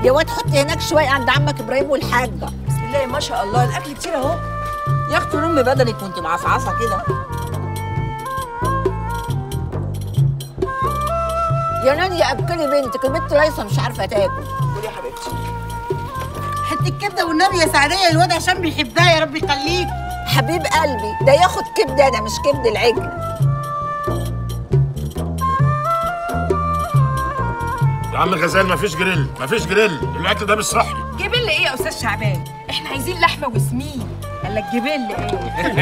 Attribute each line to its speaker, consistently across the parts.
Speaker 1: يا واد حط هناك شويه عند عمك ابراهيم والحاجه
Speaker 2: بسم الله ما شاء الله الاكل كتير اهو
Speaker 1: يا اختي رمي بدنك وانت معصعصه كده يا نانيا اكلي بنتك البنت ليسه مش عارفه تاكل
Speaker 2: قولي يا حبيبتي
Speaker 3: حته الكبده والنبي يا سعديه الواد عشان بيحبها يا رب يخليك
Speaker 1: حبيب قلبي ده ياخد كبده انا مش كبد العجل
Speaker 4: يا عم غزال مفيش جريل مفيش جريل الاكل ده مش صحي
Speaker 5: جبل ايه يا استاذ شعبان احنا عايزين لحمه وسمين قال لك جبل ايه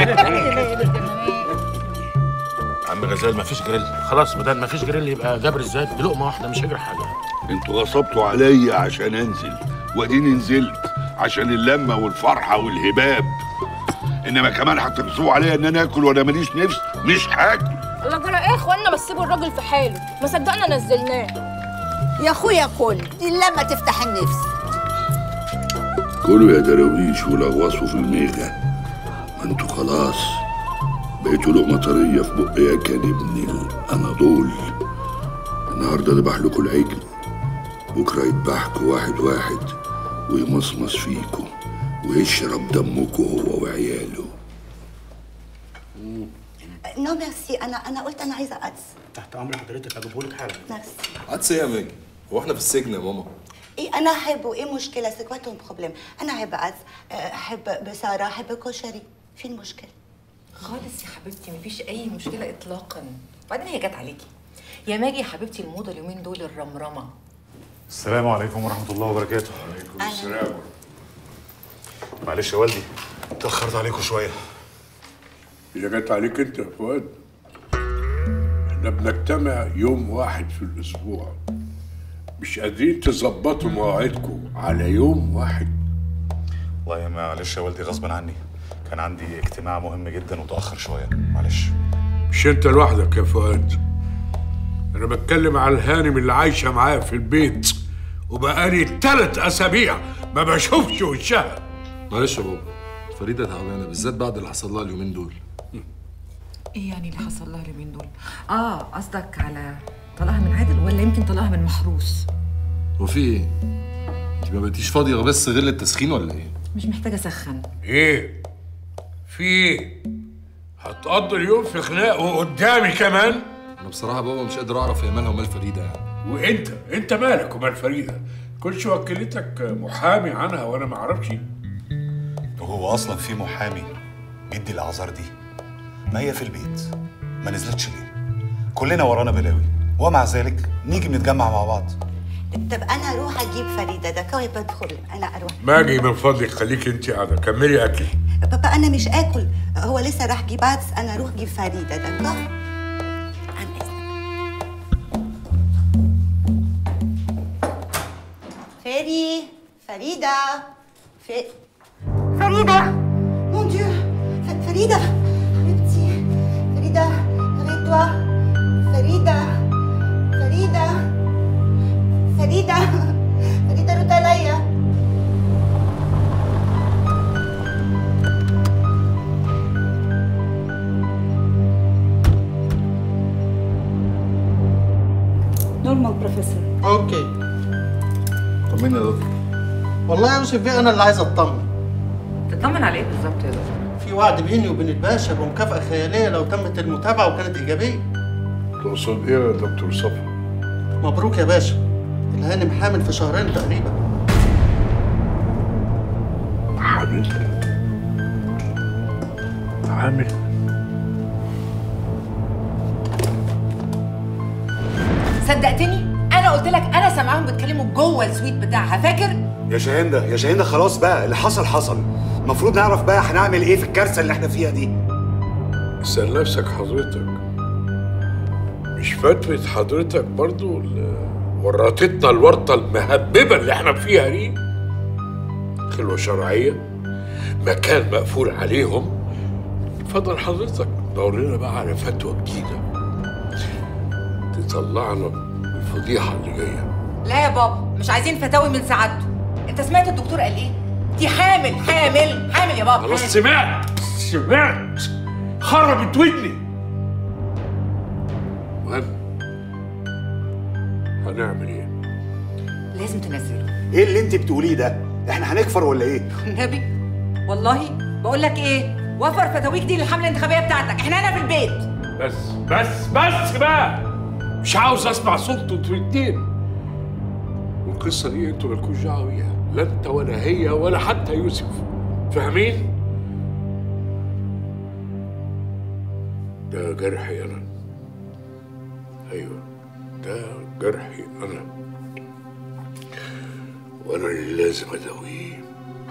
Speaker 4: يا عم غزال مفيش جريل خلاص بدل مفيش جريل يبقى جبر الزيت بلقمه واحده مش هيجري حاجه
Speaker 6: انتوا غصبتوا عليا عشان انزل واديني نزلت عشان اللمه والفرحه والهباب انما كمان هتغصبوا عليا ان انا اكل وانا ماليش نفس مش هاكل
Speaker 5: الله جرى ايه يا اخوانا ما تسيبوا الراجل في حاله ما صدقنا نزلناه
Speaker 1: يا اخويا كل دي لما تفتح النفس
Speaker 6: كلوا يا دراويش ولغوصوا في الميغة ما انتوا خلاص بقيتوا لقمة طرية في بقيا كان ابن الأناضول النهاردة ذبح لكم العجل بكرة يذبحكوا واحد واحد ويمصمص فيكوا ويشرب دمكوا هو وعياله
Speaker 3: نو ميرسي انا انا قلت انا عايزه قدس
Speaker 7: تحت امر حضرتك هجيبهولك حالا
Speaker 3: ميرسي
Speaker 8: عدس ايه يا ماجي؟ هو احنا في السجن يا ماما
Speaker 3: ايه انا احبه ايه مشكله سكواتهم بروبليم انا احب قدس احب بصاره احب كشري فين المشكله
Speaker 2: خالص يا حبيبتي مفيش اي مشكله اطلاقا وبعدين هي جت عليكي يا ماجي يا حبيبتي الموضه اليومين دول الرمرمه
Speaker 7: السلام عليكم ورحمه الله وبركاته
Speaker 6: عليكم السلام
Speaker 7: معلش يا والدي اتاخرت عليكم شويه
Speaker 6: إذا جت عليك أنت يا فؤاد إحنا بنجتمع يوم واحد في الأسبوع مش قادرين تظبطوا مواعيدكم على يوم واحد
Speaker 7: والله معلش يا والدي غصبا عني كان عندي اجتماع مهم جدا وتاخر شويه معلش
Speaker 6: مش أنت لوحدك يا فؤاد أنا بتكلم على الهانم اللي عايشة معايا في البيت وبقالي تلات أسابيع ما بشوفش وشها
Speaker 8: معلش يا بابا فريده تعبانه بالذات بعد اللي حصل لها اليومين دول
Speaker 2: ايه يعني اللي حصل لها اليومين دول اه قصدك على طلاقها من عادل ولا يمكن طلاقها من محروس
Speaker 8: هو في ايه؟ انت ما بقيتيش فاضيه بس غير التسخين ولا ايه؟
Speaker 2: مش محتاجه اسخن
Speaker 6: إيه؟ في إيه؟ هتقضي اليوم في خناق وقدامي كمان؟
Speaker 8: انا بصراحه بابا مش قادر اعرف هي مالها ومال فريده يعني
Speaker 6: وانت انت مالك ومال فريده كلش وكلتك محامي عنها وانا ما اعرفش
Speaker 7: وهو اصلا في محامي بيدي الاعذار دي ما هي في البيت ما نزلتش ليه كلنا ورانا بلاوي ومع ذلك نيجي بنتجمع مع بعض
Speaker 3: طب انا اروح اجيب فريده ده كوي بدخل انا اروح
Speaker 6: ماجي من فضلك خليك انت قاعده كملي اكل
Speaker 3: بابا انا مش اكل هو لسه راح جيب عدس انا اروح جيب فريده ده كوي عن اذنك فري فريده ف... فريده مون ديو ف- فريده حبيبتي فريده ريتوا فريده فريده فريده فريده رد عليا
Speaker 9: نورمال بروفيسور
Speaker 10: اوكي
Speaker 8: طمني يا دكتور
Speaker 10: والله يا يوسف بيه انا اللي عايز اطمن
Speaker 2: تطمن على ايه بالظبط يا دكتور
Speaker 10: في وعد بيني وبين الباشا بمكافأة خيالية لو تمت المتابعة وكانت إيجابية
Speaker 6: تقصد ايه يا دكتور صفا
Speaker 10: مبروك يا باشا الهانم حامل في شهرين تقريبا
Speaker 6: حامل حامل
Speaker 2: صدقتني انا قلت لك انا سامعاهم بيتكلموا جوه السويت بتاعها فاكر
Speaker 11: يا شاهندة يا شاهندة خلاص بقى اللي حصل حصل المفروض نعرف بقى هنعمل ايه في الكارثة اللي احنا فيها دي
Speaker 6: اسأل نفسك حضرتك مش فتوى حضرتك برضو اللي ورطتنا الورطة المهببة اللي احنا فيها دي خلوة شرعية مكان مقفول عليهم اتفضل حضرتك دور لنا بقى على فتوى جديدة تطلعنا من الفضيحة اللي جاية
Speaker 2: لا يا بابا مش عايزين فتاوي من سعادته انت سمعت الدكتور قال ايه دي حامل حامل حامل يا بابا
Speaker 6: خلاص
Speaker 2: حامل.
Speaker 6: سمعت سمعت خربت ودني المهم هنعمل ايه؟
Speaker 2: لازم لازم تنزله
Speaker 11: ايه اللي انت بتقوليه ده احنا هنكفر ولا ايه
Speaker 5: النبي والله بقول لك ايه وفر فتاويك دي للحمله الانتخابيه بتاعتك احنا هنا في البيت
Speaker 6: بس بس بس بقى مش عاوز اسمع صوتكم انتوا الاتنين والقصه دي انتوا مالكوش دعوه بيها لا انت ولا هي ولا حتى يوسف فاهمين؟ ده جرحي انا ايوه ده جرحي انا وانا اللي لازم اداويه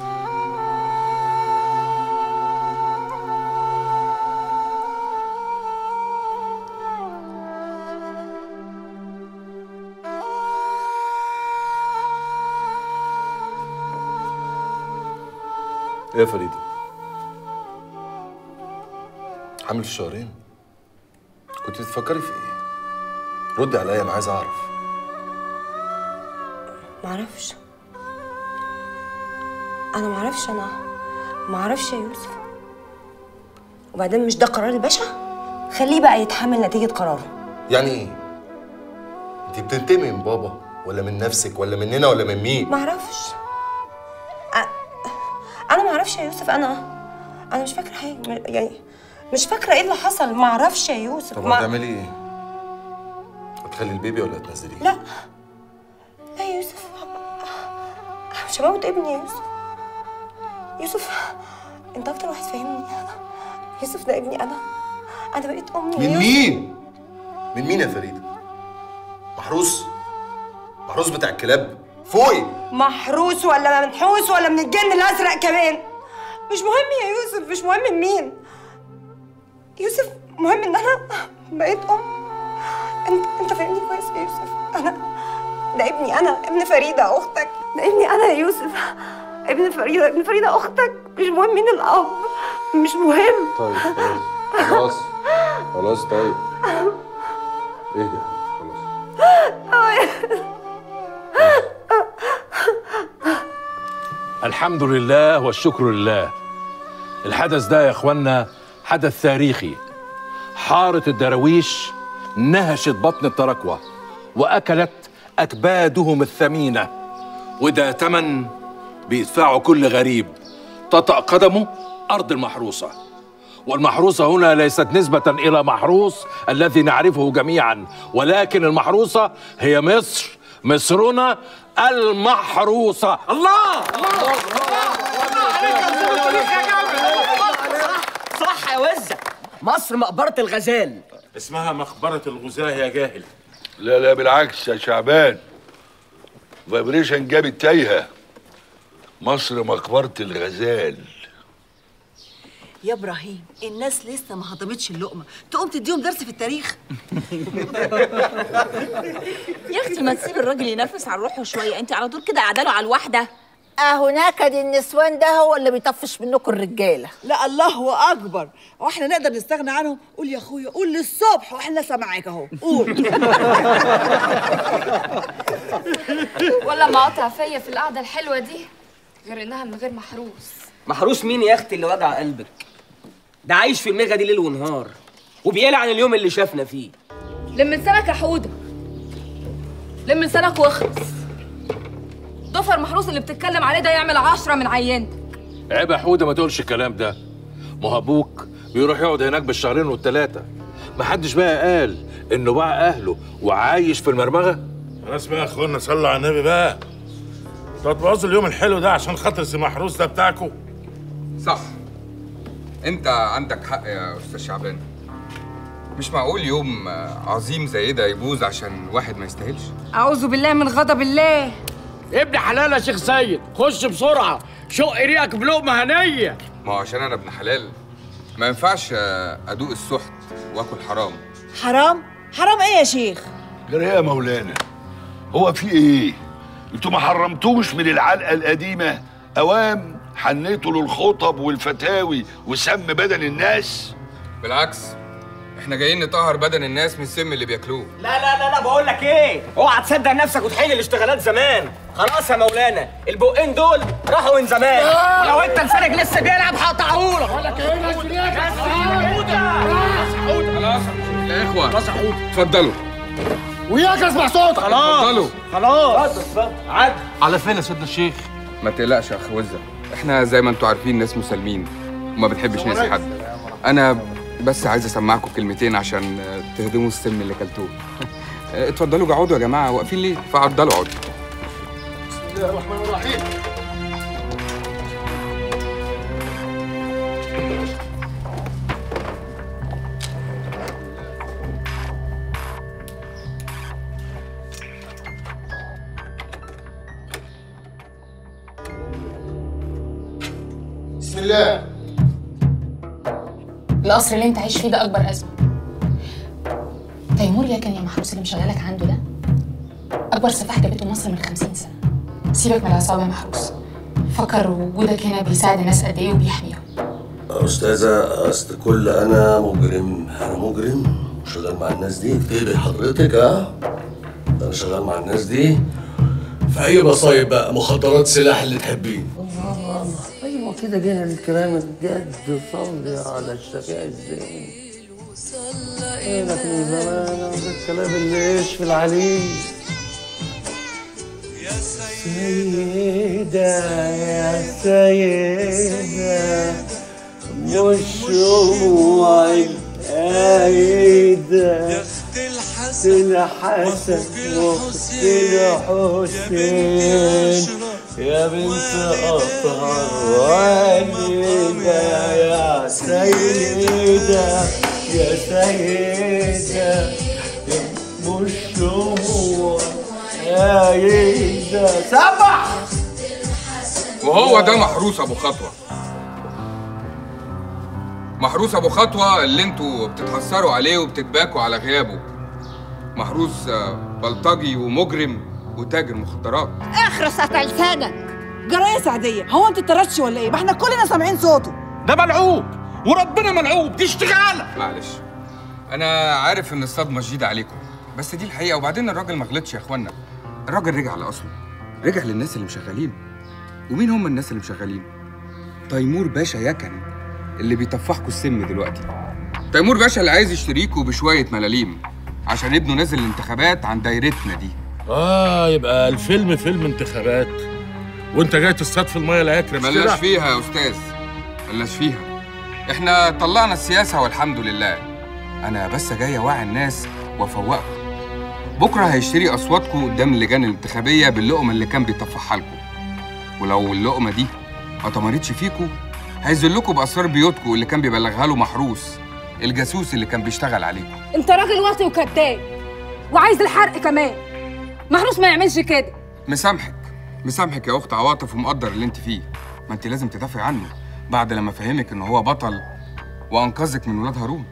Speaker 8: ايه يا فريده حامل في شهرين كنت بتفكري في ايه ردي عليا انا عايز اعرف
Speaker 12: معرفش انا معرفش انا معرفش يا يوسف وبعدين مش ده قرار الباشا خليه بقى يتحمل نتيجة قراره
Speaker 8: يعني ايه انت بتنتمي من بابا ولا من نفسك ولا مننا ولا من مين
Speaker 12: معرفش أ- انا معرفش يا يوسف انا انا مش فاكرة حاجة يعني مش فاكرة ايه اللي حصل معرفش يا يوسف
Speaker 8: طب
Speaker 12: مع-
Speaker 8: هتعملي ايه هتخلي البيبي ولا هتنزليه
Speaker 12: لا لا يا يوسف مش هموت ابني يا يوسف يوسف انت اكتر واحد فاهمني يوسف ده ابني انا انا بقيت امي يا
Speaker 8: من
Speaker 12: يوسف.
Speaker 8: مين من مين يا فريده محروس محروس بتاع الكلاب فوقي
Speaker 12: محروس ولا منحوس ولا من الجن الازرق كمان مش مهم يا يوسف مش مهم من مين يوسف مهم ان انا بقيت ام انت انت فاهمني كويس يا يوسف انا ده ابني انا ابن فريده اختك ده ابني انا يا يوسف ابن فريده ابن فريده اختك مش مهم مين الاب مش مهم
Speaker 8: طيب خلاص خلاص خلاص طيب اهدي يا حبيبي خلاص
Speaker 13: الحمد لله والشكر لله الحدث ده يا اخوانا حدث تاريخي حارة الدراويش نهشت بطن التراكوة وأكلت أكبادهم الثمينة وده تمن بيدفعه كل غريب تطأ قدمه أرض المحروسة والمحروسة هنا ليست نسبة إلى محروس الذي نعرفه جميعا ولكن المحروسة هي مصر مصرنا المحروسة الله
Speaker 1: صح يا وزة مصر مقبرة الغزال
Speaker 4: اسمها مقبرة الغزاة يا جاهل
Speaker 6: لا لا بالعكس يا شعبان فايبريشن جابت تايهه مصر مقبره الغزال
Speaker 14: يا ابراهيم الناس لسه ما هضمتش اللقمه تقوم تديهم درس في التاريخ
Speaker 15: يا اختي ما تسيب الراجل ينفس على روحه شويه انت على طول كده قاعده له على الواحده
Speaker 1: اهو نكد النسوان ده هو اللي بيطفش منكم الرجاله
Speaker 14: لا الله اكبر واحنا نقدر نستغنى عنهم قول يا اخويا قول للصبح واحنا لسه معاك اهو قول
Speaker 16: ولا مقاطع فيا في القعده الحلوه دي غير انها من غير محروس
Speaker 17: محروس مين يا اختي اللي وجع قلبك ده عايش في الميغا دي ليل ونهار وبيقلع عن اليوم اللي شافنا فيه
Speaker 16: لم لسانك يا حوده لم لسانك واخلص ضفر محروس اللي بتتكلم عليه ده يعمل عشرة من عينتك
Speaker 13: عيب يا حوده ما تقولش الكلام ده ما هو ابوك بيروح يقعد هناك بالشهرين والتلاتة محدش بقى قال انه باع اهله وعايش في المرمغه
Speaker 4: خلاص بقى يا اخوانا صلوا على النبي بقى انتوا هتبوظوا اليوم الحلو ده عشان خاطر سي محروس ده بتاعكم
Speaker 18: صح انت عندك حق يا استاذ شعبان مش معقول يوم عظيم زي ده يبوظ عشان واحد ما يستاهلش
Speaker 5: اعوذ بالله من غضب الله
Speaker 19: ابن حلال يا شيخ سيد خش بسرعه شق ريقك بلقمه هنيه
Speaker 18: ما هو عشان انا ابن حلال ما ينفعش ادوق السحت واكل حرام
Speaker 14: حرام حرام ايه يا شيخ
Speaker 6: جرى يا مولانا هو في ايه انتوا ما حرمتوش من العلقه القديمه اوام حنيتوا للخطب والفتاوي وسم بدن الناس
Speaker 18: بالعكس احنا جايين نطهر بدن الناس من السم اللي بياكلوه
Speaker 17: لا لا لا لا بقول لك ايه اوعى تصدق نفسك وتحل الاشتغالات زمان خلاص يا مولانا البقين دول راحوا من زمان
Speaker 5: لو انت لسانك لسه بيلعب هقطعهولك
Speaker 18: خلاص يا اخوه اتفضلوا
Speaker 19: وياك اسمع صوتك خلاص
Speaker 18: اتفضلوا.
Speaker 19: خلاص عد
Speaker 18: على فين يا سيدنا الشيخ ما تقلقش يا اخ وزه احنا زي ما انتوا عارفين ناس مسالمين وما بنحبش نأذي حد انا بس عايز اسمعكم كلمتين عشان تهدموا السم اللي كلتوه اتفضلوا اقعدوا يا جماعه واقفين ليه فعضلوا اقعدوا
Speaker 19: بسم الله الرحمن الرحيم
Speaker 20: بسم الله
Speaker 21: القصر اللي انت عايش فيه ده اكبر ازمه تيمور يا كان يا محروس اللي مشغلك عنده ده اكبر سفاح جابته مصر من 50 سنه سيبك من العصابه يا محروس فكر وجودك هنا بيساعد الناس قد ايه وبيحميهم
Speaker 8: أستاذة أصل كل أنا مجرم أنا مجرم شغال مع الناس دي اكتبي حضرتك ها أنا شغال مع الناس دي في أي مصايب بقى مخدرات سلاح اللي تحبيه
Speaker 20: ايوه كده جه الكلام الجد صلي على الشفيع الزين ايه لك من زمان ده الكلام اللي يشفي العليل سيدة يا سيدة مش دموعي قايدة اخت الحسن واخت الحسين يا بنت أطهر والدة يا سيدة يا سيدة مش دموع قايدة سبع
Speaker 18: وهو ده محروس ابو خطوه محروس ابو خطوه اللي انتوا بتتحسروا عليه وبتتباكوا على غيابه محروس آه، بلطجي ومجرم وتاجر مخدرات
Speaker 14: اخرس على لسانك جرايه سعديه هو انت اتطردش ولا ايه ما احنا كلنا سامعين صوته
Speaker 19: ده ملعوب وربنا ملعوب دي اشتغاله
Speaker 18: معلش انا عارف ان الصدمه شديده عليكم بس دي الحقيقه وبعدين الراجل ما غلطش يا اخوانا الراجل رجع لاصله رجع للناس اللي مشغلين ومين هم الناس اللي مشغلين تيمور باشا يكن اللي بيطفحكوا السم دلوقتي تيمور باشا اللي عايز يشتريكوا بشويه ملاليم عشان ابنه نازل الانتخابات عن دايرتنا دي
Speaker 4: اه يبقى الفيلم فيلم انتخابات وانت جاي تصطاد في الميه لا يكرم
Speaker 18: ملناش فيها يا استاذ ملناش فيها احنا طلعنا السياسه والحمد لله انا بس جاي اوعي الناس وافوقكم بكره هيشتري اصواتكم قدام اللجان الانتخابيه باللقمه اللي كان بيطفحها لكم ولو اللقمه دي ما طمرتش فيكم هيذلكوا باسرار بيوتكم اللي كان بيبلغها له محروس الجاسوس اللي كان بيشتغل عليكم
Speaker 16: انت راجل واطي وكذاب وعايز الحرق كمان محروس ما يعملش كده
Speaker 18: مسامحك مسامحك يا اخت عواطف ومقدر اللي انت فيه ما انت لازم تدافعي عنه بعد لما فهمك ان هو بطل وانقذك من ولاد هارون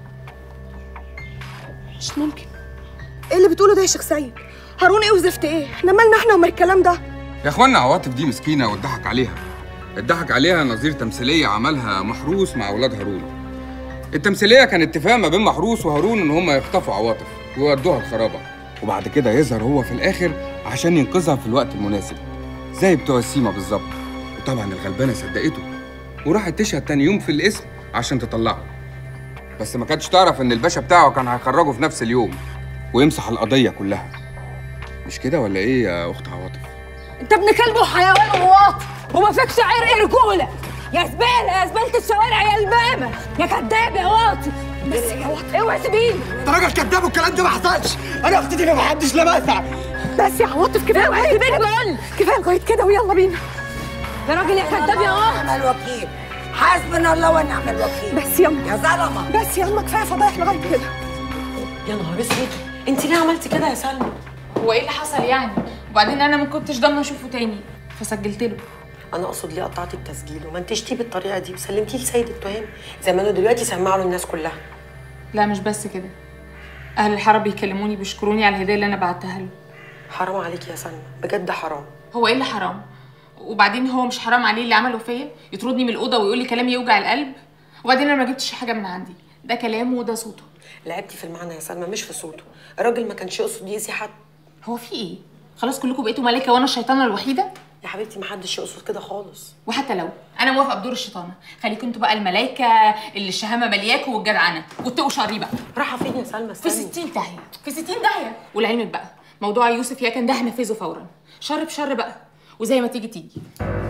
Speaker 12: مش ممكن ايه اللي بتقوله ده يا شيخ سيد هارون ايه وزفت ايه احنا مالنا احنا ومال الكلام ده
Speaker 18: يا اخوانا عواطف دي مسكينه واتضحك عليها اتضحك عليها نظير تمثيليه عملها محروس مع ولاد هارون التمثيليه كان اتفاق ما بين محروس وهارون ان هم يخطفوا عواطف ويودوها الخرابه وبعد كده يظهر هو في الاخر عشان ينقذها في الوقت المناسب زي بتوع السيما بالظبط وطبعا الغلبانه صدقته وراحت تشهد تاني يوم في الاسم عشان تطلعه بس ما كانتش تعرف ان الباشا بتاعه كان هيخرجه في نفس اليوم ويمسح القضيه كلها مش كده ولا ايه يا اخت عواطف
Speaker 16: انت ابن كلب وحيوان وواطي وما فيكش عرق رجوله يا زباله يا زباله الشوارع يا البامه يا كداب يا واطي بس يا واطي اوعى سيبيني
Speaker 19: انت راجل كداب والكلام ده ما حصلش انا اختي دي ما حدش لمسها
Speaker 12: بس يا عواطف كفايه
Speaker 16: اوعى سيبيني بقول
Speaker 12: كفايه لغايه كده ويلا بينا
Speaker 16: يا راجل يا كداب يا واطي
Speaker 1: نعم الوكيل حسبنا الله ونعم الوكيل
Speaker 12: بس يا
Speaker 1: يا ظلمه
Speaker 12: بس يا اما كفايه فضايح لغايه كده
Speaker 22: يا نهار اسود انت ليه عملتي كده يا سلمى
Speaker 21: هو ايه اللي حصل يعني وبعدين انا ما كنتش ضامنه اشوفه تاني فسجلت له
Speaker 22: انا اقصد ليه قطعتي التسجيل وما انتشتيه بالطريقه دي وسلمتيه لسيد التهام زمانه دلوقتي سمعوا للناس كلها
Speaker 21: لا مش بس كده اهل الحاره بيكلموني بيشكروني على الهديه اللي انا بعتها له
Speaker 22: حرام عليكي يا سلمى بجد حرام
Speaker 21: هو ايه اللي حرام وبعدين هو مش حرام عليه اللي عمله فيا يطردني من الاوضه ويقول لي كلام يوجع القلب وبعدين انا ما جبتش حاجه من عندي ده كلامه وده صوته
Speaker 22: لعبتي في المعنى يا سلمى مش في صوته الراجل ما كانش يقصد يأذي حد
Speaker 21: هو في ايه خلاص كلكم بقيتوا ملايكه وانا الشيطانه الوحيده
Speaker 22: يا يا حبيبتي محدش يقصد كده خالص
Speaker 21: وحتى لو انا موافقه بدور الشيطانه خليكم انتوا بقى الملايكه اللي الشهامه ملياكوا والجدعنه واتقوا شري بقى
Speaker 22: رايحه فين يا سلمى
Speaker 21: في 60 داهيه في 60 داهيه ولعلمك بقى موضوع يوسف يا كان ده هنفذه فورا شر بشر بقى وزي ما تيجي تيجي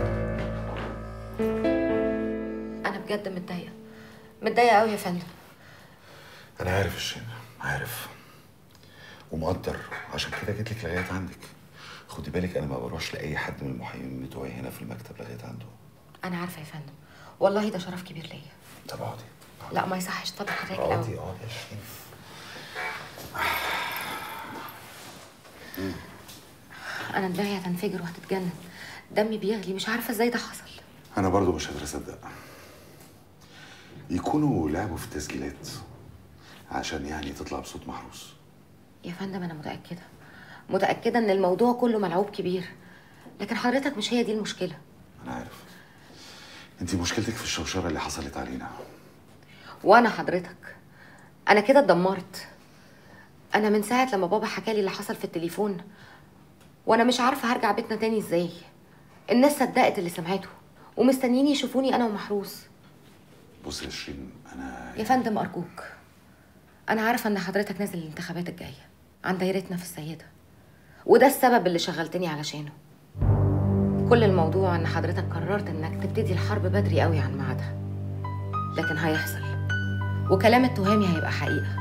Speaker 3: انا بجد متضايقه متضايقه قوي يا فندم
Speaker 7: انا عارف الشين عارف ومقدر عشان كده جيت لك لغايه عندك خدي بالك انا ما بروحش لاي حد من المحامين بتوعي هنا في المكتب لغايه عنده
Speaker 3: انا عارفه يا فندم والله ده شرف كبير ليا
Speaker 7: طب اقعدي
Speaker 3: لا ما يصحش طب حضرتك
Speaker 7: اقعدي
Speaker 3: الاول
Speaker 7: اقعدي يا شيرين
Speaker 3: انا دماغي هتنفجر وهتتجنن دمي بيغلي مش عارفه ازاي ده حصل
Speaker 7: انا برضو مش قادر اصدق يكونوا لعبوا في التسجيلات عشان يعني تطلع بصوت محروس
Speaker 3: يا فندم انا متاكده متاكده ان الموضوع كله ملعوب كبير لكن حضرتك مش هي دي المشكله
Speaker 7: انا عارف انت مشكلتك في الشوشره اللي حصلت علينا
Speaker 3: وانا حضرتك انا كده اتدمرت انا من ساعه لما بابا حكى لي اللي حصل في التليفون وانا مش عارفه هرجع بيتنا تاني ازاي الناس صدقت اللي سمعته ومستنيين يشوفوني انا ومحروس
Speaker 7: بص يا شيرين انا
Speaker 3: يا فندم ارجوك انا عارفه ان حضرتك نازل الانتخابات الجايه عن دايرتنا في السيده وده السبب اللي شغلتني علشانه كل الموضوع ان حضرتك قررت انك تبتدي الحرب بدري قوي عن ميعادها لكن هيحصل وكلام التهامي هيبقى حقيقه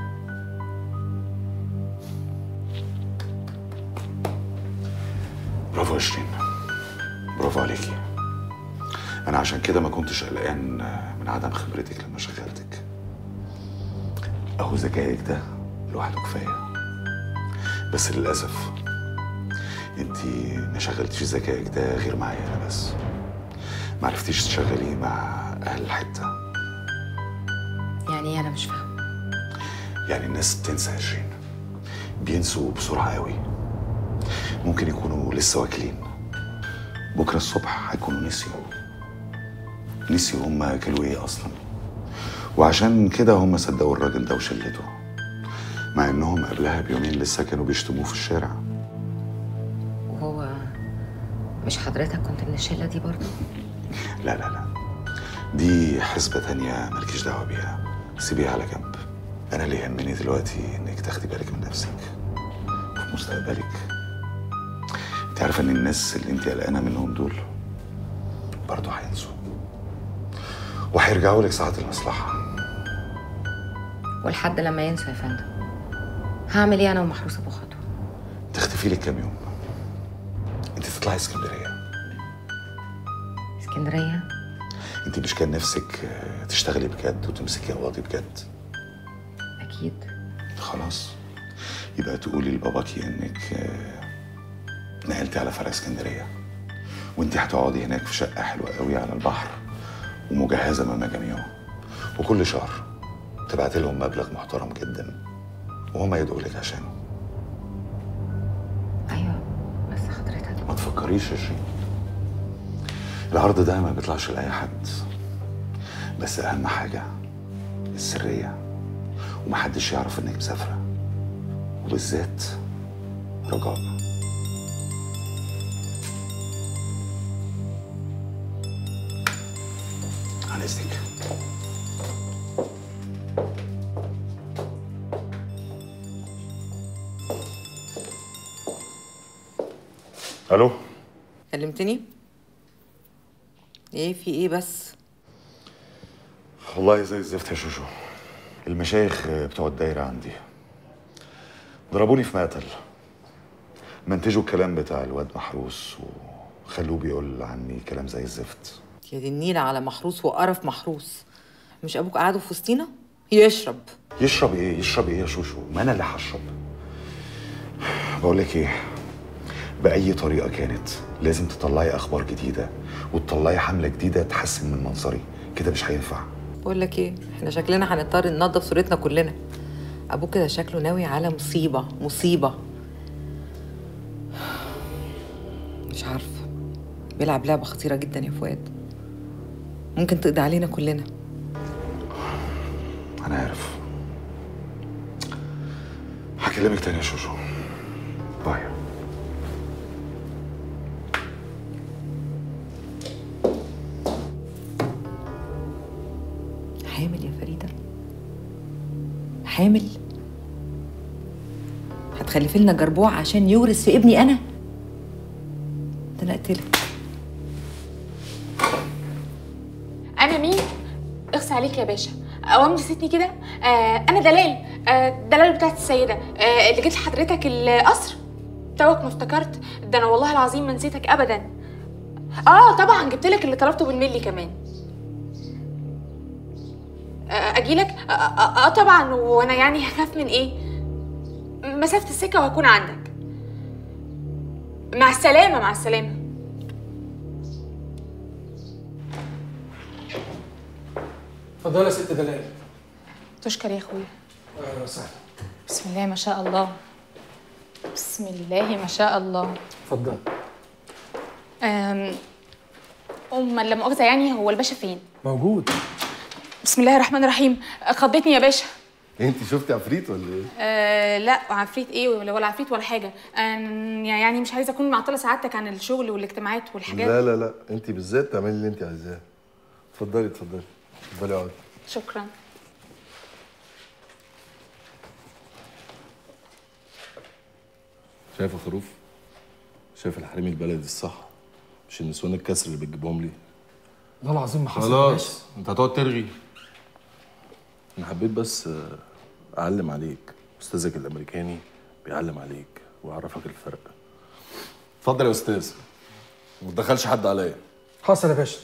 Speaker 7: برافو يا شيرين برافو عليكي انا عشان كده ما كنتش قلقان من عدم خبرتك لما شغلتك اهو ذكائك ده لوحده كفايه بس للاسف انت ما شغلتيش ذكائك ده غير معايا انا بس ما عرفتيش تشغليه مع اهل الحته
Speaker 3: يعني ايه انا مش فاهمه
Speaker 7: يعني الناس بتنسى يا شيرين بينسوا بسرعه قوي ممكن يكونوا لسه واكلين بكره الصبح هيكونوا نسيوا نسيوا هم اكلوا ايه اصلا وعشان كده هم صدقوا الراجل ده وشلته مع انهم قبلها بيومين لسه كانوا بيشتموه في الشارع
Speaker 3: وهو مش حضرتك كنت من الشله دي برضه
Speaker 7: لا لا لا دي حسبة تانية مالكيش دعوة بيها سيبيها على جنب أنا اللي يهمني دلوقتي إنك تاخدي بالك من نفسك وفي مستقبلك أنت عارفة إن الناس اللي أنت قلقانة منهم دول برضه هينسوا وهيرجعوا لك ساعة المصلحة
Speaker 3: ولحد لما ينسوا يا فندم هعمل ايه انا ومحروس ابو خطوه
Speaker 7: تختفي لك كام يوم أنت تطلعي اسكندرية
Speaker 3: اسكندريه
Speaker 7: أنت مش كان نفسك آه، تشتغلي بجد وتمسكي قواضي بجد
Speaker 3: اكيد
Speaker 7: خلاص يبقى تقولي لباباكي انك آه، نقلتي على فرع اسكندريه وانت هتقعدي هناك في شقه حلوه قوي على البحر ومجهزه من مجاميعه وكل شهر تبعت لهم مبلغ محترم جدا وهم يدعوا لك عشانه
Speaker 3: ايوه بس حضرتك
Speaker 7: ما تفكريش يا شيرين العرض ده ما بيطلعش لاي حد بس اهم حاجه السريه ومحدش يعرف انك مسافره وبالذات رجاء عن اذنك الو
Speaker 2: كلمتني ايه في ايه بس
Speaker 7: والله زي الزفت يا شوشو المشايخ بتوع الدايرة عندي ضربوني في مقتل منتجوا الكلام بتاع الواد محروس وخلوه بيقول عني كلام زي الزفت
Speaker 2: يا دي النيلة على محروس وقرف محروس مش ابوك قعدوا في وسطينا يشرب
Speaker 7: يشرب ايه يشرب ايه يا شوشو ما انا اللي هشرب بقول لك ايه باي طريقه كانت لازم تطلعي اخبار جديده وتطلعي حمله جديده تحسن من منظري كده مش هينفع
Speaker 2: بقول لك ايه احنا شكلنا هنضطر ننضف صورتنا كلنا ابوك كده شكله ناوي على مصيبه مصيبه مش عارفه بيلعب لعبه خطيره جدا يا فؤاد ممكن تقضي علينا كلنا
Speaker 7: انا عارف هكلمك تاني يا شوشو باي
Speaker 2: حامل يا فريده حامل هتخلفي لنا جربوع عشان يورث في ابني انا ده انا اقتلك
Speaker 21: انا مين اغصى عليك يا باشا اوام نسيتني كده آه انا دلال آه دلال بتاعت السيده آه اللي جيت لحضرتك القصر توك ما افتكرت ده انا والله العظيم ما نسيتك ابدا اه طبعا جبت لك اللي طلبته بالملي كمان آه اجيلك آه, آه, اه طبعا وانا يعني هخاف من ايه مسافه السكه وهكون عندك مع السلامه مع السلامه
Speaker 9: اتفضلي يا ست دلال
Speaker 21: تشكر يا اخويا
Speaker 9: اهلا وسهلا
Speaker 21: بسم الله ما شاء الله بسم الله ما شاء الله
Speaker 9: اتفضل
Speaker 21: أم أم لا مؤاخذة يعني هو الباشا فين؟
Speaker 9: موجود
Speaker 21: بسم الله الرحمن الرحيم خضتني يا باشا
Speaker 10: انت شفتي عفريت ولا ايه؟
Speaker 21: أه لا عفريت ايه ولا ولا عفريت ولا حاجة أم يعني مش عايزة اكون معطلة سعادتك عن الشغل والاجتماعات والحاجات
Speaker 10: لا لا لا انت بالذات تعملي اللي انت عايزاه اتفضلي اتفضلي اتفضلي اقعدي
Speaker 21: شكرا
Speaker 10: شايف يا خروف شايف الحريم البلدي الصح مش النسوان الكسر اللي بتجيبهم لي
Speaker 9: والله العظيم ما حصل
Speaker 10: خلاص انت هتقعد ترغي انا حبيت بس آه، اعلم عليك استاذك الامريكاني بيعلم عليك ويعرفك الفرق اتفضل يا استاذ ما تدخلش حد عليا
Speaker 9: حصل يا باشا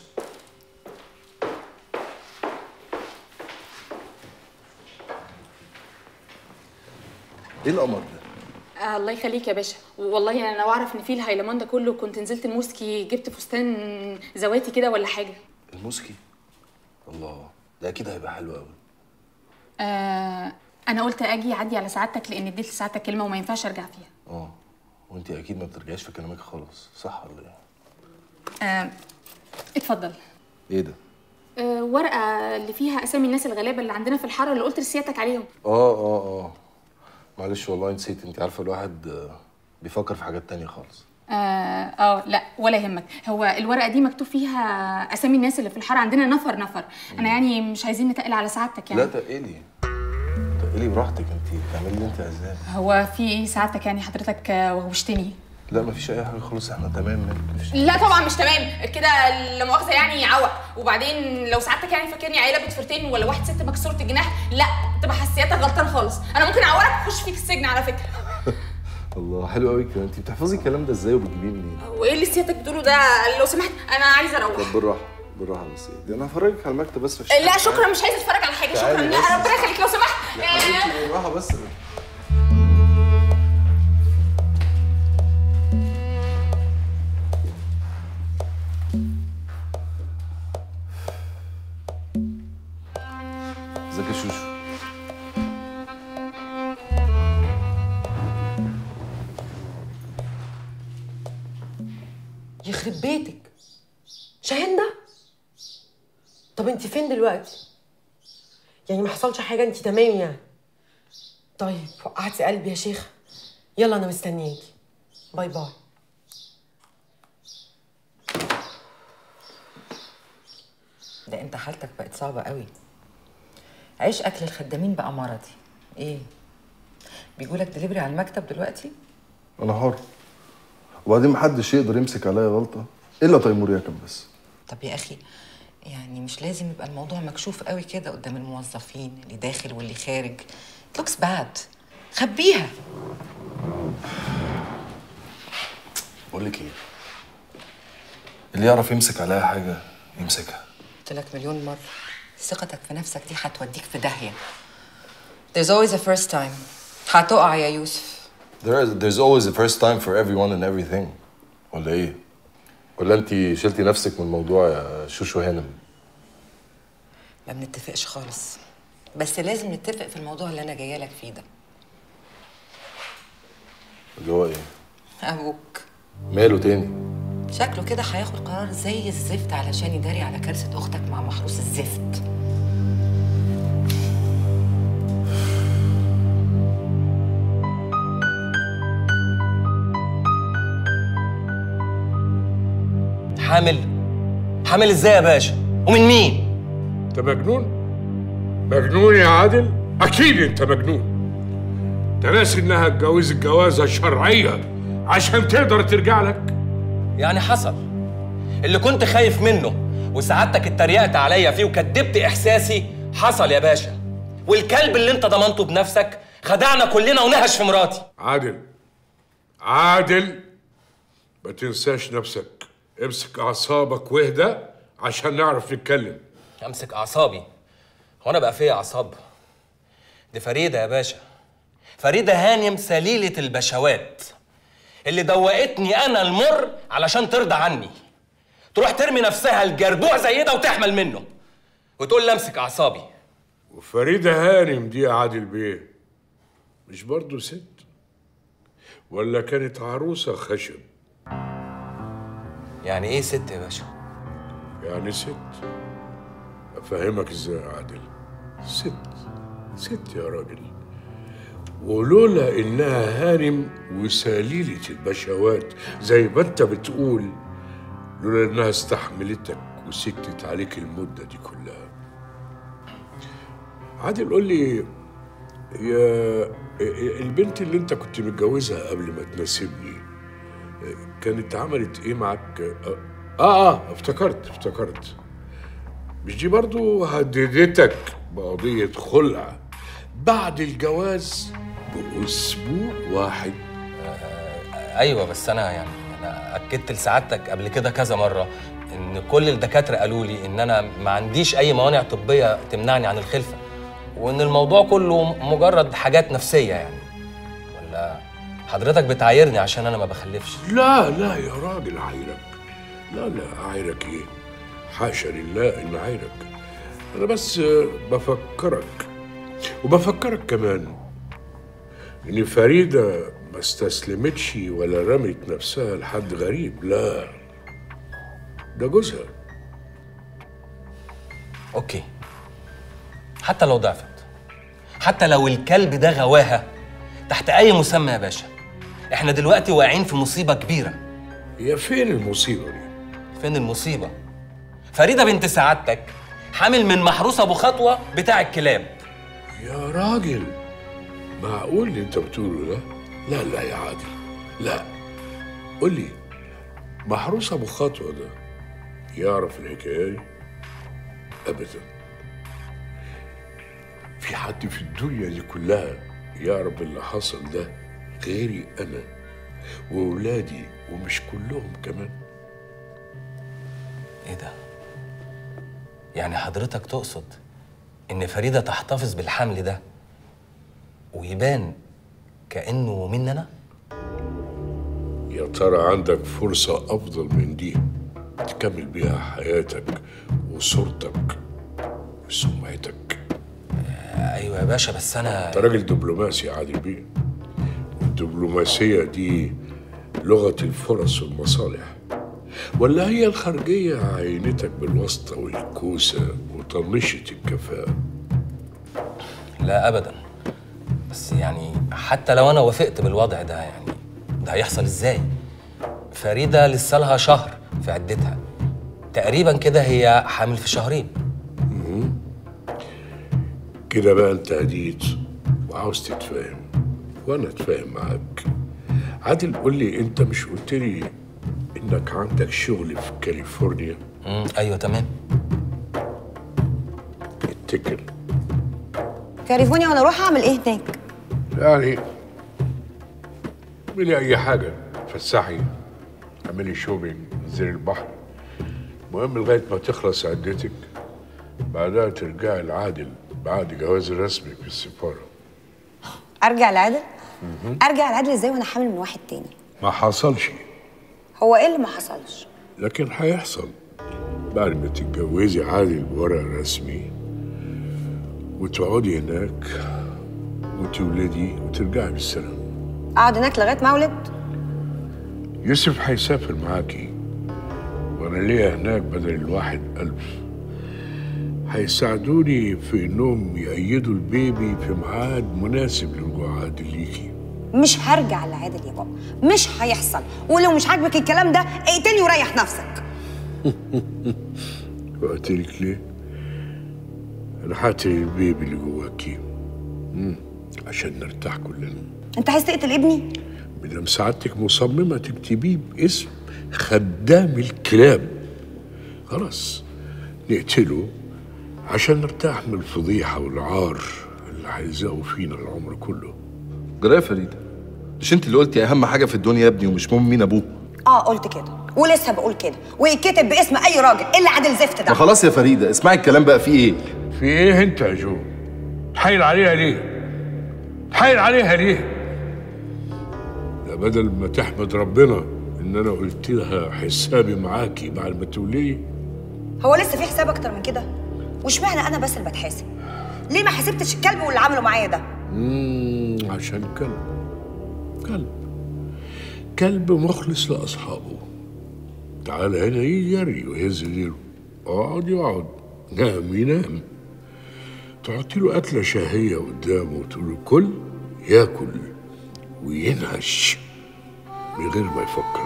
Speaker 10: ايه القمر ده
Speaker 21: آه الله يخليك يا باشا والله انا لو اعرف ان في الهيلمان ده كله كنت نزلت الموسكي جبت فستان زواتي كده ولا حاجة
Speaker 10: الموسكي الله ده اكيد هيبقى حلو قوي
Speaker 21: آه انا قلت اجي اعدي على سعادتك لان اديت لسعادتك كلمة وما ينفعش ارجع فيها
Speaker 10: اه وانت اكيد ما بترجعيش في كلامك خالص صح ولا ايه
Speaker 21: آه اتفضل
Speaker 10: ايه ده
Speaker 21: آه ورقة اللي فيها اسامي الناس الغلابة اللي عندنا في الحارة اللي قلت لسيادتك عليهم
Speaker 10: اه اه اه معلش والله نسيت انت عارفه الواحد آه، بيفكر في حاجات تانية خالص
Speaker 21: اه اه لا ولا يهمك هو الورقه دي مكتوب فيها اسامي الناس اللي في الحاره عندنا نفر نفر انا يعني مش عايزين نتقل على سعادتك يعني
Speaker 10: لا تقلي تقلي براحتك انت تعملي اللي انت عايزاه
Speaker 21: هو في ايه سعادتك يعني حضرتك آه، وغوشتني
Speaker 10: لا مفيش اي حاجه خالص احنا تمام مفيش
Speaker 21: لا طبعا مش تمام كده لا مؤاخذه يعني عوق وبعدين لو سعادتك يعني فاكرني عيله بتفرتين ولا واحد ست مكسوره الجناح لا تبقى حساسيتك غلطان خالص انا ممكن اعورك واخش فيك السجن على فكره
Speaker 10: الله حلو قوي كده انت بتحفظي الكلام ده ازاي وبتجيبيه منين
Speaker 21: وايه اللي سيادتك بتقوله ده لو سمحت انا عايزه اروح
Speaker 10: طب بالراحه بالراحه بس دي انا هفرجك على المكتب بس في
Speaker 21: لا شكرا مش عايزه اتفرج على حاجه شكرا
Speaker 10: تعالي
Speaker 21: لا
Speaker 10: بس.
Speaker 21: ربنا يخليك لو سمحت
Speaker 10: يا حبيبتي بالراحه بس ازيك يا شوشو
Speaker 22: يخرب بيتك شاهين ده طب انت فين دلوقتي يعني ما حصلش حاجه انت تمام يعني طيب وقعتي قلبي يا شيخه يلا انا مستنياكي باي باي
Speaker 2: ده انت حالتك بقت صعبة قوي عيش اكل الخدامين بقى مرضي ايه بيجولك دليفري على المكتب دلوقتي
Speaker 10: انا حر وبعدين محدش يقدر يمسك عليا غلطه الا تيمور ياكم بس
Speaker 2: طب يا اخي يعني مش لازم يبقى الموضوع مكشوف قوي كده قدام الموظفين اللي داخل واللي خارج لوكس باد خبيها
Speaker 10: بقول لك ايه اللي يعرف يمسك عليا حاجه يمسكها
Speaker 2: قلت لك مليون مرة ثقتك في نفسك دي هتوديك في داهية There's always a first time هتقع يا يوسف
Speaker 10: There is, there's always a first time for everyone and everything ولا ايه ولا انت شلتي نفسك من الموضوع يا شوشو هانم
Speaker 2: ما بنتفقش خالص بس لازم نتفق في الموضوع اللي انا جايه لك فيه ده
Speaker 10: اللي هو ايه
Speaker 2: ابوك
Speaker 10: ماله تاني
Speaker 2: شكله كده هياخد قرار زي الزفت علشان يداري على كارثه اختك مع محروس الزفت
Speaker 17: حامل حامل ازاي يا باشا ومن مين
Speaker 6: انت مجنون مجنون يا عادل اكيد انت مجنون انت ناسي انها اتجوزت جوازه شرعيه عشان تقدر ترجع لك
Speaker 17: يعني حصل اللي كنت خايف منه وسعادتك اتريقت عليا فيه وكدبت احساسي حصل يا باشا والكلب اللي انت ضمنته بنفسك خدعنا كلنا ونهش في مراتي
Speaker 6: عادل عادل ما تنساش نفسك امسك اعصابك واهدى عشان نعرف نتكلم
Speaker 17: امسك اعصابي هو انا بقى فيا اعصاب دي فريده يا باشا فريده هانم سليله البشوات اللي دوقتني انا المر علشان ترضى عني تروح ترمي نفسها الجربوع زي ده وتحمل منه وتقول لي امسك اعصابي
Speaker 6: وفريدة هانم دي يا عادل بيه مش برضه ست ولا كانت عروسة خشب
Speaker 17: يعني ايه ست يا باشا
Speaker 6: يعني ست أفهمك إزاي يا عادل ست ست يا راجل ولولا إنها هانم وسليلة البشوات زي ما أنت بتقول لولا إنها استحملتك وسكتت عليك المدة دي كلها عادل قول لي هي البنت اللي انت كنت متجوزها قبل ما تناسبني كانت عملت ايه معاك اه اه افتكرت افتكرت مش دي برضو هددتك بقضية خلع بعد الجواز بأسبوع واحد
Speaker 17: ايوه بس انا يعني انا اكدت لسعادتك قبل كده كذا مره ان كل الدكاتره قالوا لي ان انا ما عنديش اي موانع طبيه تمنعني عن الخلفه وان الموضوع كله مجرد حاجات نفسيه يعني ولا حضرتك بتعايرني عشان انا ما بخلفش
Speaker 6: لا لا يا راجل عايرك لا لا عايرك ايه حاشا لله ان عايرك انا بس بفكرك وبفكرك كمان ان فريده ما استسلمتش ولا رمت نفسها لحد غريب لا ده جوزها
Speaker 17: اوكي حتى لو ضعفت حتى لو الكلب ده غواها تحت اي مسمى يا باشا احنا دلوقتي واقعين في مصيبه كبيره
Speaker 6: هي فين المصيبه دي
Speaker 17: فين المصيبه فريده بنت سعادتك حامل من محروس ابو خطوه بتاع الكلاب
Speaker 6: يا راجل معقول اللي انت بتقوله ده لا لا يا عادل لا قول لي محروس ابو خطوه ده يعرف الحكايه دي ابدا في حد في الدنيا دي كلها يعرف اللي حصل ده غيري انا واولادي ومش كلهم كمان
Speaker 17: ايه ده يعني حضرتك تقصد ان فريده تحتفظ بالحمل ده ويبان كانه مني انا
Speaker 6: يا ترى عندك فرصة أفضل من دي تكمل بيها حياتك وصورتك وسمعتك
Speaker 17: ايوه يا باشا بس انا
Speaker 6: أنت راجل دبلوماسي يا عادل بيه والدبلوماسية دي لغة الفرص والمصالح ولا هي الخارجية عينتك بالواسطة والكوسة وطنشت الكفاءة
Speaker 17: لا ابدا بس يعني حتى لو انا وافقت بالوضع ده يعني ده هيحصل ازاي فريده لسه لها شهر في عدتها تقريبا كده هي حامل في شهرين
Speaker 6: كده بقى انت هديت وعاوز تتفاهم وانا اتفاهم معاك عادل قول لي انت مش قلت لي انك عندك شغل في كاليفورنيا
Speaker 17: امم ايوه تمام
Speaker 6: اتكل
Speaker 12: كاليفورنيا وانا اروح اعمل ايه هناك
Speaker 6: يعني اعملي اي حاجه فسحي اعملي شوبينج انزلي البحر المهم لغايه ما تخلص عدتك بعدها ترجعي لعادل بعد جواز رسمي في السفاره
Speaker 12: ارجع لعادل ارجع لعادل ازاي وانا حامل من واحد تاني
Speaker 6: ما حصلش
Speaker 12: هو ايه اللي ما حصلش
Speaker 6: لكن هيحصل بعد ما تتجوزي عادل بورق رسمي وتقعدي هناك وتولدي وترجعي بالسلامة
Speaker 12: اقعد هناك لغايه ما اولد
Speaker 6: يوسف هيسافر معاكي وانا ليا هناك بدل الواحد ألف هيساعدوني في انهم يأيدوا البيبي في ميعاد مناسب لرجوع عادل ليكي
Speaker 12: مش هرجع لعادل يا بابا مش هيحصل ولو مش عاجبك الكلام ده اقتلني وريح نفسك
Speaker 6: وقتلك ليه؟ انا هقتل البيبي اللي جواكي مم. عشان نرتاح كلنا
Speaker 12: انت عايز تقتل ابني
Speaker 6: مدام سعادتك مصممة تكتبيه باسم خدام الكلاب خلاص نقتله عشان نرتاح من الفضيحة والعار اللي هيلزقوا فينا العمر كله
Speaker 10: جرايه فريده مش انت اللي قلتي اهم حاجه في الدنيا يا ابني ومش مهم مين ابوه
Speaker 12: اه قلت كده ولسه بقول كده ويتكتب باسم اي راجل الا عادل زفت
Speaker 10: ما
Speaker 12: ده
Speaker 10: خلاص يا فريده اسمعي الكلام بقى فيه ايه
Speaker 6: في ايه انت يا جو تحايل عليها ليه تحايل عليها ليه ده بدل ما تحمد ربنا ان انا قلت لها حسابي معاكي بعد ما تولي
Speaker 12: هو لسه في حساب اكتر من كده واشمعنى انا بس اللي بتحاسب ليه ما حسبتش الكلب واللي عمله معايا ده
Speaker 6: مم، عشان كلب كلب كلب مخلص لاصحابه تعال هنا يجري ويهز ديله اقعد يقعد نام ينام تحط له أكلة شهية قدامه وتقول له كل ياكل وينهش من غير ما يفكر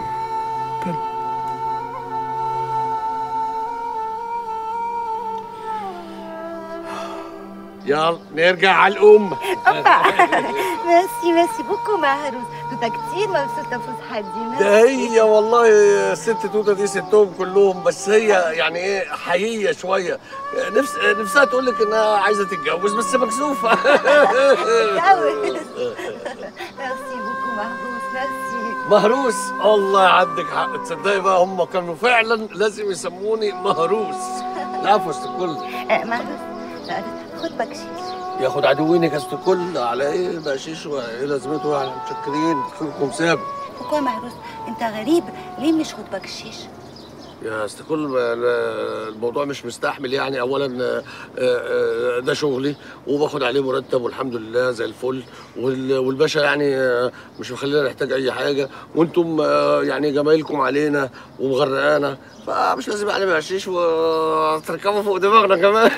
Speaker 20: يلا نرجع على الأم
Speaker 11: ميرسي ميرسي بوكو مهروس توتا كتير مبسوطة فسحة دي
Speaker 20: ده هي والله الست توته دي ستهم كلهم بس هي يعني ايه حقيقيه شويه نفس نفسها تقول لك انها عايزه تتجوز بس مكسوفه
Speaker 11: ميرسي بوكو مهروس ميرسي
Speaker 20: مهروس والله عندك حق تصدقي بقى هم كانوا فعلا لازم يسموني مهروس العفو يا كل
Speaker 11: آه، مهروس لا، خد بكشيش
Speaker 20: ياخد عدوينك يا كل على ايه بقشيش وايه لازمته احنا متشكرين خلقكم ساب
Speaker 11: بوكو مهروس انت غريب ليه مش خد بكشيش
Speaker 20: يا استكل الموضوع مش مستحمل يعني اولا آه، آه، ده شغلي وباخد عليه مرتب والحمد لله زي الفل وال- والباشا يعني آه، مش مخلينا نحتاج اي حاجه وانتم آه، يعني جمايلكم علينا ومغرقانا فمش لازم يعني بعشيش وتركبوا فوق دماغنا كمان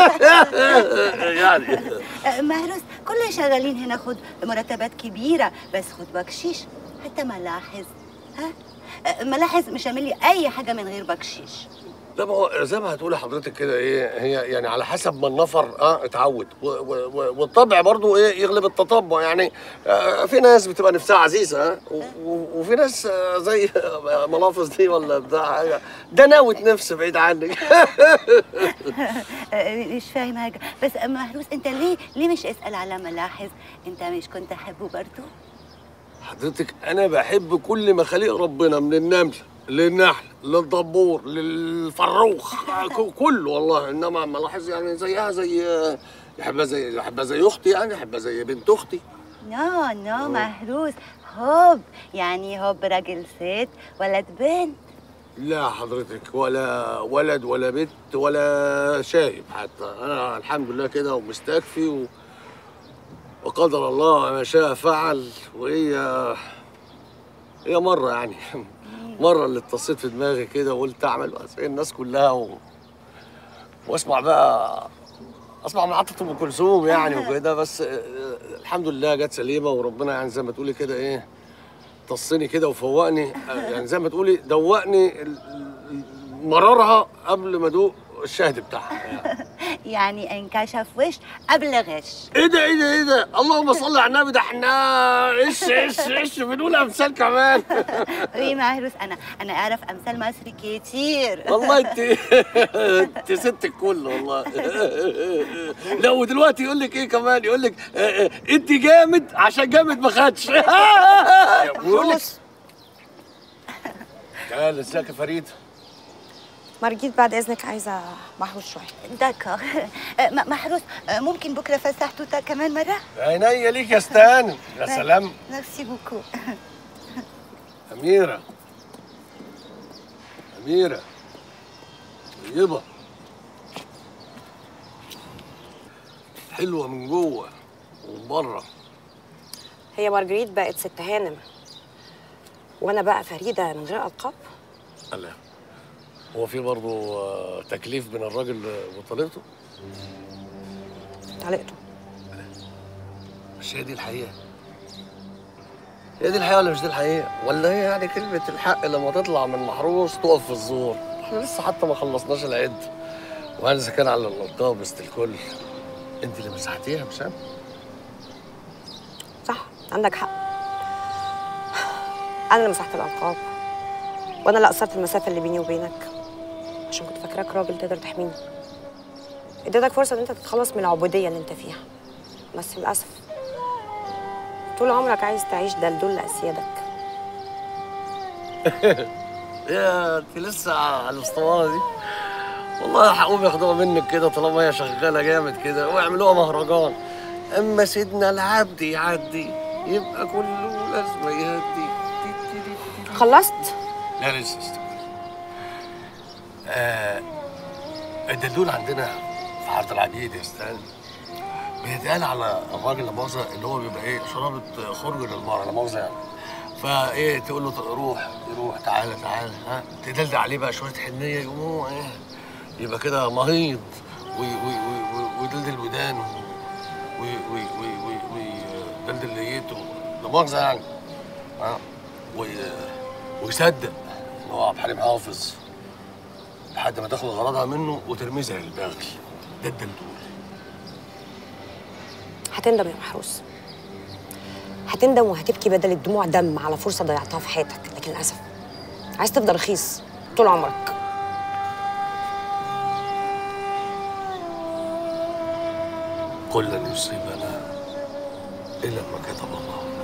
Speaker 20: يعني
Speaker 11: آه، مهروس كل شغالين هنا خد مرتبات كبيرة بس خد بكشيش حتى ملاحظ ها آه، ملاحظ مش عامل لي اي حاجة من غير بكشيش
Speaker 20: لا ما هو زي ما هتقولي حضرتك كده ايه هي يعني على حسب ما النفر اه اتعود و- و- و- والطبع برضو ايه يغلب التطبع يعني آه في ناس بتبقى نفسها عزيزه اه و- و- وفي ناس آه زي ملافظ دي ولا بتاع حاجه ده ناوت نفس بعيد عنك
Speaker 11: آه، مش فاهم حاجة بس آه، مهروس انت ليه ليه مش اسأل على ملاحظ انت مش كنت احبه برضو
Speaker 20: حضرتك انا بحب كل مخاليق ربنا من النمل للنحل للدبور للفروخ ك- كله والله انما ملاحظ يعني زيها زي يحبها زي يحبها زي اختي يعني يحبها زي بنت اختي
Speaker 11: نو نو مهروس حب يعني حب راجل ست ولد بنت
Speaker 20: لا حضرتك ولا ولد ولا بنت ولا شايب حتى انا الحمد لله كده ومستكفي و... وقدر الله ما شاء فعل وهي هي مره يعني مره اللي اتصيت في دماغي كده وقلت اعمل زي الناس كلها و... واسمع بقى اسمع من عطة ام كلثوم يعني وكده بس آه، الحمد لله جت سليمه وربنا يعني زي ما تقولي كده ايه طصني كده وفوقني آه، يعني زي ما تقولي دوقني ال- ال- مرارها قبل ما ادوق الشهد بتاعها
Speaker 11: يعني انكشف وش قبل غش
Speaker 20: ايه ده ايه ده ايه ده اللهم صل على النبي ده احنا ايش ايش ايش بنقول امثال كمان
Speaker 11: ايه مهروس انا انا اعرف امثال مصر كتير
Speaker 20: والله انت انت ست الكل والله لا ودلوقتي يقول لك ايه كمان يقول لك آه، آه، انت جامد عشان جامد ما خدش ويقول لك تعال ازيك يا فريد
Speaker 12: مرجيت بعد اذنك عايزه محروس شويه
Speaker 11: داكور آه، م- محروس آه، ممكن بكره فسح توتا كمان مره
Speaker 20: عينيا ليك يا استان يا سلام
Speaker 11: ميرسي بوكو
Speaker 20: أميرة أميرة طيبة حلوة من جوه ومن بره
Speaker 12: هي مارجريت بقت ست هانم وانا بقى فريده من غير القاب
Speaker 20: الله هو في برضه آه، تكليف بين الراجل وطليقته
Speaker 12: طليقته
Speaker 20: مش هي دي الحقيقة هي دي الحقيقة ولا مش دي الحقيقة؟ ولا هي يعني كلمة الحق لما تطلع من محروس تقف في الزور؟ احنا لسه حتى ما خلصناش العد وانا اذا كان على الالقاب وسط الكل انت اللي مسحتيها مش انا
Speaker 12: صح عندك حق انا اللي مسحت الالقاب وانا اللي قصرت المسافه اللي بيني وبينك عشان كنت فاكراك راجل تقدر تحميني اديتك فرصه ان انت تتخلص من العبوديه اللي انت فيها بس للاسف طول عمرك عايز تعيش دلدول لاسيادك
Speaker 20: يا انت لسه على الاسطوانه دي والله هقوم ياخدوها منك كده طالما هي شغاله جامد كده ويعملوها مهرجان اما سيدنا العبد يعدي يبقى كله لازم يهدي
Speaker 12: خلصت
Speaker 20: لا لسه استنى آه الدلدول عندنا في حاره العبيد يا استاذ بيتقال على الراجل لا مؤاخذه اللي هو بيبقى ايه شرابه خرج للمرأة لا مؤاخذه يعني فايه تقول له روح يروح تعالى تعالى ها تدلدل عليه بقى شويه حنيه يقوم هو ايه يبقى كده مهيض وي- وي- وي- وي- ويدلدل ودانه وي- وي- وي- وي- ويدلدل ليته لا مؤاخذه يعني ها وي- ويصدق ان هو عبد الحليم حافظ لحد ما تاخد غرضها منه وترميه زي البغل ده الدلدول
Speaker 12: هتندم يا محروس هتندم وهتبكي بدل الدموع دم على فرصه ضيعتها في حياتك لكن للاسف عايز تفضل رخيص طول عمرك
Speaker 20: قل لن يصيبنا الا ما كتب الله